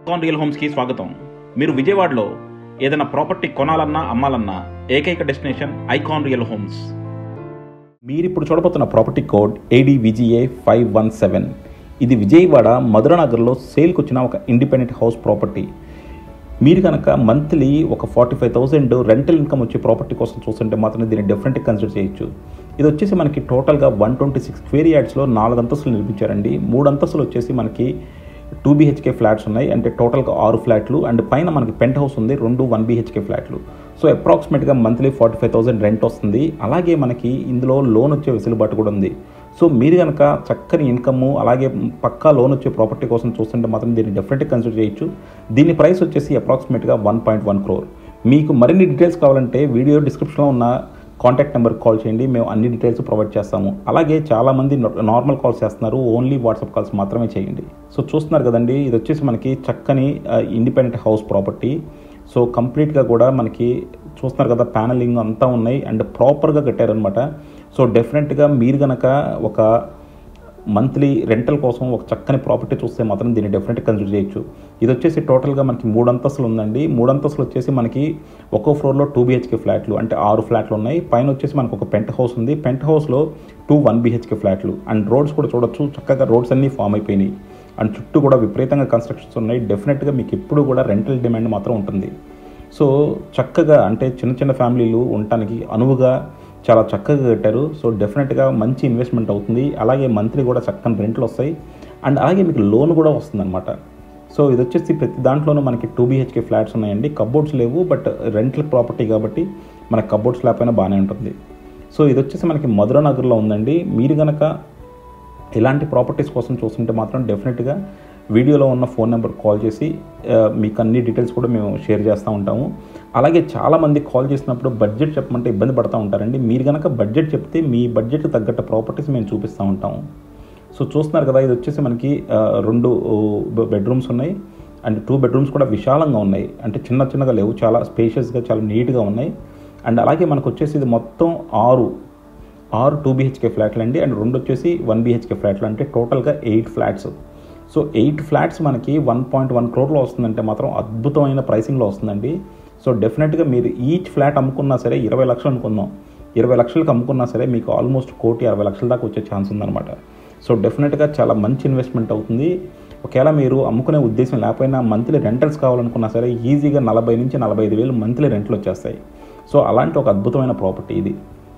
కాన్ real హోమ్స్కి స్వాగతం మీరు విజయవాడలో ఏదైనా ప్రాపర్టీ కొనాలన్నా అమ్మాలన్నా ఏకైక డెస్టినేషన్ ఐకాన్ రియల్ హోమ్స్ మీరు ఇప్పుడు చూడబోతున్న property code ADVGA five one seven ఇది విజయవాడ మధురనగర్లో సేల్కి వచ్చిన ఒక ఇండిపెండెంట్ హౌస్ ప్రాపర్టీ మీరు కనుక మంత్లీ ఒక forty five thousand rental income వచ్చే ప్రాపర్టీ కోసం చూస్తుంటే మాత్రం దీన్ని డెఫినెట్గా కన్సిడర్ చేయొచ్చు ఇది వచ్చేసి మనకి టోటల్గా వన్ ట్వంటీ సిక్స్ స్క్వేర్ యార్డ్స్లో నాలుగు అంతస్తులు నిర్మించారండి మూడు అంతస్తులు వచ్చేసి మనకి టూ బీహెచ్కే ఫ్లాట్స్ ఉన్నాయి అంటే టోటల్గా ఆరు ఫ్లాట్లు అండ్ పైన మనకి పెంట్ హౌస్ ఉంది రెండు వన్ బీహెచ్కే ఫ్లాట్లు సో అప్రాక్సిమేట్గా monthly forty five thousand rent వస్తుంది అలాగే మనకి ఇందులో లోన్ వచ్చే వెసులుబాటు కూడా ఉంది సో మీరు కనుక చక్కని ఇన్కమ్ అలాగే పక్కా లోన్ వచ్చే ప్రాపర్టీ కోసం చూస్తుంటే మాత్రం దీన్ని డెఫినెట్గా కన్సిడర్ చేయొచ్చు దీని ప్రైస్ వచ్చేసి అప్రాక్సిమేట్గా వన్ పాయింట్ వన్ క్రోర్ మీకు మరిన్ని డీటెయిల్స్ కావాలంటే వీడియో డిస్క్రిప్షన్లో ఉన్న కాంటాక్ట్ నెంబర్కి కాల్ చేయండి మేము అన్ని డీటెయిల్స్ ప్రొవైడ్ చేస్తాము అలాగే చాలామంది నార్మల్ కాల్స్ చేస్తున్నారు ఓన్లీ వాట్సాప్ కాల్స్ మాత్రమే చేయండి సో చూస్తున్నారు కదండి ఇది వచ్చేసి మనకి చక్కని ఇండిపెండెంట్ హౌస్ ప్రాపర్టీ సో కంప్లీట్గా కూడా మనకి చూస్తున్నారు కదా ప్యానలింగ్ అంతా ఉన్నాయి అండ్ ప్రాపర్గా కట్టారనమాట సో డెఫినెట్గా మీరు కనుక ఒక మంత్లీ రెంటల్ కోసం ఒక చక్కని ప్రాపర్టీ చూస్తే మాత్రం దీన్ని డెఫినెట్గా కన్సిడర్ చేయొచ్చు ఇది వచ్చేసి టోటల్గా మనకి మూడు అంతస్తులు ఉందండి మూడు అంతస్తులు వచ్చేసి మనకి ఒక్కో ఫ్లోర్లో టూ బీహెచ్కే ఫ్లాట్లు అంటే ఆరు ఫ్లాట్లు ఉన్నాయి పైన వచ్చేసి మనకు ఒక పెంట్ హౌస్ ఉంది పెంట్ హౌస్లో టూ వన్ బీహెచ్కే ఫ్లాట్లు అండ్ రోడ్స్ కూడా చూడొచ్చు చక్కగా రోడ్స్ అన్నీ ఫామ్ అయిపోయినాయి అండ్ చుట్టూ కూడా విపరీతంగా కన్స్ట్రక్షన్స్ ఉన్నాయి డెఫినెట్గా మీకు ఎప్పుడు కూడా రెంటల్ డిమాండ్ మాత్రం ఉంటుంది సో చక్కగా అంటే చిన్న చిన్న ఫ్యామిలీలు ఉండటానికి అనువుగా చాలా చక్కగా కట్టారు సో డెఫినెట్గా మంచి ఇన్వెస్ట్మెంట్ అవుతుంది అలాగే మంత్లీ కూడా చక్కని రెంట్లు వస్తాయి అండ్ అలాగే మీకు లోన్ కూడా వస్తుందన్నమాట సో ఇది వచ్చేసి ప్రతి దాంట్లోనూ మనకి టూ బీహెచ్కే ఫ్లాట్స్ ఉన్నాయండి కబోర్డ్స్ లేవు బట్ రెంటల్ ప్రాపర్టీ కాబట్టి మన కబోర్డ్స్ లేకపోయినా బాగానే ఉంటుంది సో ఇది వచ్చేసి మనకి మధుర నగర్లో ఉందండి మీరు కనుక ఇలాంటి ప్రాపర్టీస్ కోసం చూస్తుంటే మాత్రం డెఫినెట్గా వీడియోలో ఉన్న ఫోన్ నెంబర్ కాల్ చేసి మీకు అన్ని డీటెయిల్స్ కూడా మేము షేర్ చేస్తూ ఉంటాము అలాగే చాలామంది కాల్ చేసినప్పుడు బడ్జెట్ చెప్పమంటే ఇబ్బంది పడుతూ ఉంటారండి మీరు కనుక బడ్జెట్ చెప్తే మీ బడ్జెట్కి తగ్గట్టు ప్రాపర్టీస్ మేము చూపిస్తూ ఉంటాము సో చూస్తున్నారు కదా ఇది వచ్చేసి మనకి రెండు బెడ్రూమ్స్ ఉన్నాయి అండ్ టూ బెడ్రూమ్స్ కూడా విశాలంగా ఉన్నాయి అంటే చిన్న చిన్నగా లేవు చాలా స్పేషియస్గా చాలా నీట్గా ఉన్నాయి అండ్ అలాగే మనకు వచ్చేసి ఇది మొత్తం ఆరు ఆరు టూ బీహెచ్కే ఫ్లాట్లు అండి అండ్ రెండు వచ్చేసి వన్ బీహెచ్కే ఫ్లాట్లు అంటే టోటల్గా eight flats so eight flats మనకి వన్ పాయింట్ వన్ క్రోర్లో వస్తుందంటే మాత్రం అద్భుతమైన ప్రైసింగ్లో వస్తుందండి సో డెఫినెట్గా మీరు ఈచ్ ఫ్లాట్ అమ్ముకున్నా సరే ఇరవై లక్షలు అనుకుందాం ఇరవై లక్షలకు అమ్ముకున్నా సరే మీకు ఆల్మోస్ట్ కోటి అరవై లక్షల దాకా వచ్చే ఛాన్స్ ఉందన్నమాట సో డెఫినెట్గా చాలా మంచి ఇన్వెస్ట్మెంట్ అవుతుంది ఒకవేళ మీరు అమ్ముకునే ఉద్దేశం లేకపోయినా మంత్లీ రెంటల్స్ కావాలనుకున్నా సరే ఈజీగా నలభై నుంచి నలభై ఐదు వేలు మంత్లీ రెంట్లు వచ్చేస్తాయి సో అలాంటి ఒక అద్భుతమైన ప్రాపర్టీ ఇది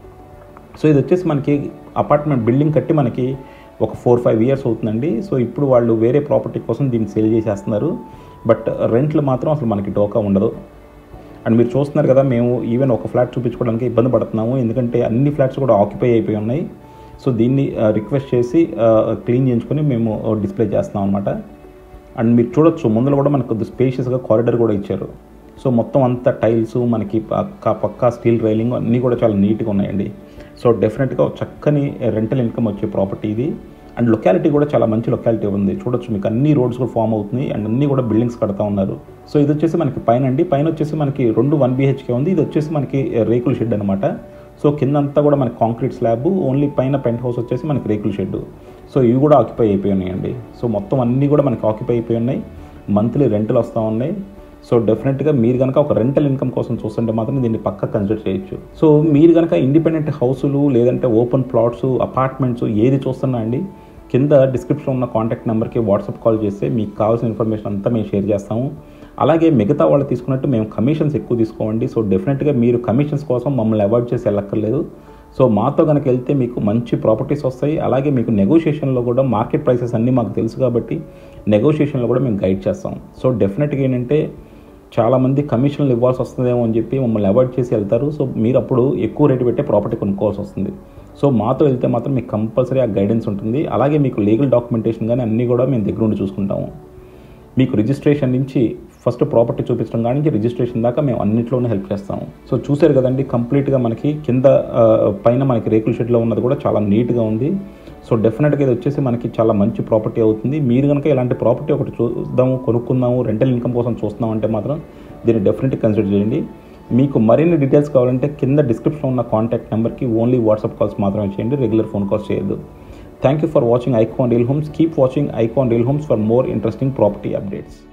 సో ఇది వచ్చేసి మనకి అపార్ట్మెంట్ బిల్డింగ్ కట్టి మనకి ఒక ఫోర్ ఫైవ్ ఇయర్స్ అవుతుందండి సో ఇప్పుడు వాళ్ళు వేరే ప్రాపర్టీ కోసం దీన్ని సేల్ చేసేస్తున్నారు బట్ రెంట్లు మాత్రం అసలు మనకి డోకా ఉండదు అండ్ మీరు చూస్తున్నారు కదా మేము ఈవెన్ ఒక ఫ్లాట్ చూపించుకోవడానికి ఇబ్బంది పడుతున్నాము ఎందుకంటే అన్ని ఫ్లాట్స్ కూడా ఆక్యుపై అయిపోయి ఉన్నాయి సో దీన్ని రిక్వెస్ట్ చేసి క్లీన్ చేయించుకొని మేము డిస్ప్లే చేస్తున్నాం అనమాట అండ్ మీరు చూడొచ్చు ముందర కూడా మనకు కొద్దిగా స్పేషియస్గా కారిడర్ కూడా ఇచ్చారు సో మొత్తం అంతా టైల్స్ మనకి పక్క పక్కా స్టీల్ రైలింగ్ అన్నీ కూడా చాలా నీట్గా ఉన్నాయండి సో డెఫినెట్గా చక్కని రెంటల్ ఇన్కమ్ వచ్చే ప్రాపర్టీ ఇది అండ్ లొకాలిటీ కూడా చాలా మంచి లొకాలిటీ ఉంది చూడొచ్చు మీకు అన్ని రోడ్స్ కూడా ఫామ్ అవుతున్నాయి అండ్ అన్ని కూడా బిల్డింగ్స్ కడతా ఉన్నారు సో ఇది వచ్చేసి మనకి పైన అండి పైన వచ్చేసి మనకి రెండు వన్ బీహెచ్కే ఉంది ఇది వచ్చేసి మనకి రేకుల షెడ్ అనమాట సో కిందంతా కూడా మనకి కాంక్రీట్ స్లాబ్ ఓన్లీ పైన పెంట్ హౌస్ వచ్చేసి మనకి రేకుల షెడ్ సో ఇవి కూడా ఆక్యుపై అయిపోయి ఉన్నాయండి సో మొత్తం అన్నీ కూడా మనకి ఆక్యుపై అయిపోయి ఉన్నాయి మంత్లీ రెంట్లు వస్తూ ఉన్నాయి సో డెఫినెట్గా మీరు కనుక ఒక రెంటల్ ఇన్కమ్ కోసం చూస్తుంటే మాత్రం దీన్ని పక్క కన్సిడర్ చేయొచ్చు సో మీరు కనుక ఇండిపెండెంట్ హౌసులు లేదంటే ఓపెన్ ప్లాట్స్ అపార్ట్మెంట్స్ ఏది చూస్తున్నా అండి కింద డిస్క్రిప్షన్ ఉన్న కాంటాక్ట్ నెంబర్కి వాట్సాప్ కాల్ చేస్తే మీకు కావాల్సిన ఇన్ఫర్మేషన్ అంతా మేము షేర్ చేస్తాము అలాగే మిగతా వాళ్ళు తీసుకున్నట్టు మేము కమిషన్స్ ఎక్కువ తీసుకోండి సో డెఫినెట్గా మీరు కమిషన్స్ కోసం మమ్మల్ని అవాయిడ్ చేసి వెళ్ళక్కర్లేదు సో మాతో కనుక వెళ్తే మీకు మంచి ప్రాపర్టీస్ వస్తాయి అలాగే మీకు నెగోషియేషన్లో కూడా మార్కెట్ ప్రైసెస్ అన్నీ మాకు తెలుసు కాబట్టి నెగోషియేషన్లో కూడా మేము గైడ్ చేస్తాం సో డెఫినెట్గా ఏంటంటే చాలామంది కమిషన్లు ఇవ్వాల్సి వస్తుందేమో అని చెప్పి మమ్మల్ని అవాయిడ్ చేసి వెళ్తారు సో మీరు అప్పుడు ఎక్కువ రేటు పెట్టే ప్రాపర్టీ కొనుక్కోవాల్సి వస్తుంది సో మాతో వెళ్తే మాత్రం మీకు కంపల్సరీ ఆ గైడెన్స్ ఉంటుంది అలాగే మీకు లీగల్ డాక్యుమెంటేషన్ కానీ అన్నీ కూడా మేము దగ్గర ఉండి చూసుకుంటాము మీకు రిజిస్ట్రేషన్ నుంచి ఫస్ట్ ప్రాపర్టీ చూపించడం కానీ నుంచి రిజిస్ట్రేషన్ దాకా మేము అన్నింటిలోనే హెల్ప్ చేస్తాము సో చూసారు కదండి కంప్లీట్గా మనకి కింద పైన మనకి రేకుల షెడ్లో ఉన్నది కూడా చాలా నీట్గా ఉంది సో డెఫినెట్గా ఇది వచ్చేసి మనకి చాలా మంచి ప్రాపర్టీ అవుతుంది మీరు కనుక ఇలాంటి ప్రాపర్టీ ఒకటి చూద్దాము కొనుక్కుందాము రెంటల్ ఇన్కమ్ కోసం చూస్తున్నాం అంటే మాత్రం దీన్ని డెఫినెట్గా కన్సిడర్ చేయండి మీకు మరిన్ని డీటెయిల్స్ కావాలంటే కింద డిస్క్రిప్షన్లో ఉన్న కాంటాక్ట్ నెంబర్కి ఓన్లీ వాట్సాప్ కాల్స్ మాత్రమే చేయండి రెగ్యులర్ ఫోన్ కాల్స్ చేయొద్దు thank you for watching Icon real homes keep watching Icon real homes for more interesting property updates